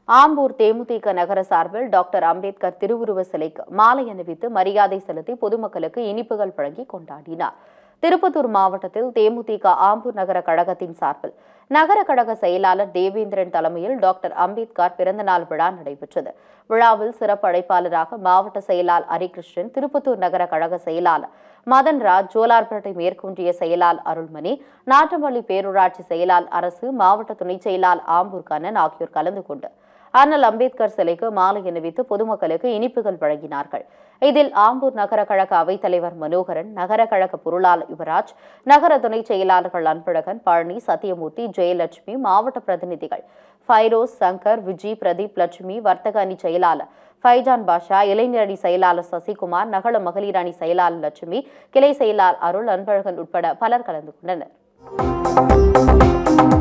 ஆம்பூர் தேமுதிக நகர சார்பில் டாக்டர் அம்பேத்கர் திருவுருவ சிலைக்கு மாலை அணிவித்து மரியாதை செலுத்தி பொதுமக்களுக்கு இனிப்புகள் வழங்கி கொண்டாடினார் திருப்பத்தூர் மாவட்டத்தில் தேமுதிக ஆம்பூர் நகர கழகத்தின் சார்பில் நகர கழக செயலாளர் தேவேந்திரன் தலைமையில் டாக்டர் அம்பேத்கர் பிறந்தநாள் விழா நடைபெற்றது விழாவில் சிறப்பு அழைப்பாளராக மாவட்ட செயலாளர் ஹரிகிருஷ்ணன் திருப்பத்தூர் நகர கழக செயலாளர் மதன்ராஜ் ஜோலார்பேட்டை மேற்கொன்றிய செயலாளர் அருள்மணி நாட்டம்பள்ளி பேரூராட்சி செயலாளர் அரசு மாவட்ட துணைச் செயலாளர் ஆம்பூர் கண்ணன் ஆகியோர் கலந்து கொண்டு அண்ணல் அம்பேத்கர் சிலைக்கு மாலை அணிவித்து பொதுமக்களுக்கு இனிப்புகள் வழங்கினார்கள் இதில் ஆம்பூர் நகர கழக அவைத்தலைவர் மனோகரன் நகர கழக பொருளாளர் யுவராஜ் நகர துணை செயலாளர்கள் அன்பழகன் பழனி சத்தியமூர்த்தி ஜெயலட்சுமி மாவட்ட பிரதிநிதிகள் ஃபைரோஸ் சங்கர் விஜி பிரதீப் லட்சுமி வர்த்தக அணி செயலாளர் ஃபைஜான் பாஷா இளைஞர் அணி செயலாளர் சசிகுமார் நகர மகளிர் அணி செயலாளர் லட்சுமி கிளை செயலாளர் அருள் அன்பழகன் உட்பட பலர் கலந்து கொண்டனர்